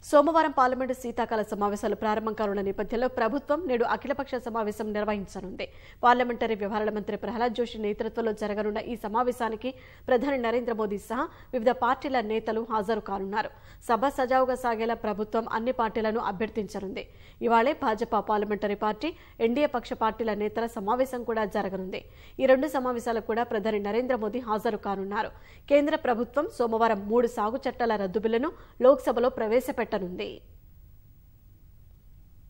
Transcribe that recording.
సోమవారం పార్లమెంటు శీతాకాల సమావేశాలు ప్రారంభం కానున్న నేపథ్యంలో ప్రభుత్వం నేడు అఖిలపక్ష సమావేశం నిర్వహించనుంది పార్లమెంటరీ వ్యవహారాల మంత్రి ప్రహ్లాద్ జోషి నేతృత్వంలో జరగనున్న ఈ సమావేశానికి ప్రధాని నరేంద్ర మోదీ సహా వివిధ పార్టీల నేతలు హాజరు కానున్నారు సభ సజావుగా సాగేలా ప్రభుత్వం అన్ని పార్టీలను అభ్యర్థించనుంది ఇవాళే భాజపా పార్లమెంటరీ పార్టీ ఎన్డీఏ పక్ష పార్టీల నేతల సమావేశం కూడా జరగనుంది ఈ రెండు సమావేశాలకు కూడా ప్రధాని నరేంద్ర మోదీ హాజరు కానున్నారు కేంద్ర ప్రభుత్వం సోమవారం మూడు సాగు చట్టాల రద్దు బిల్లును లోక్సభలో ప్రవేశపెట్టనుంది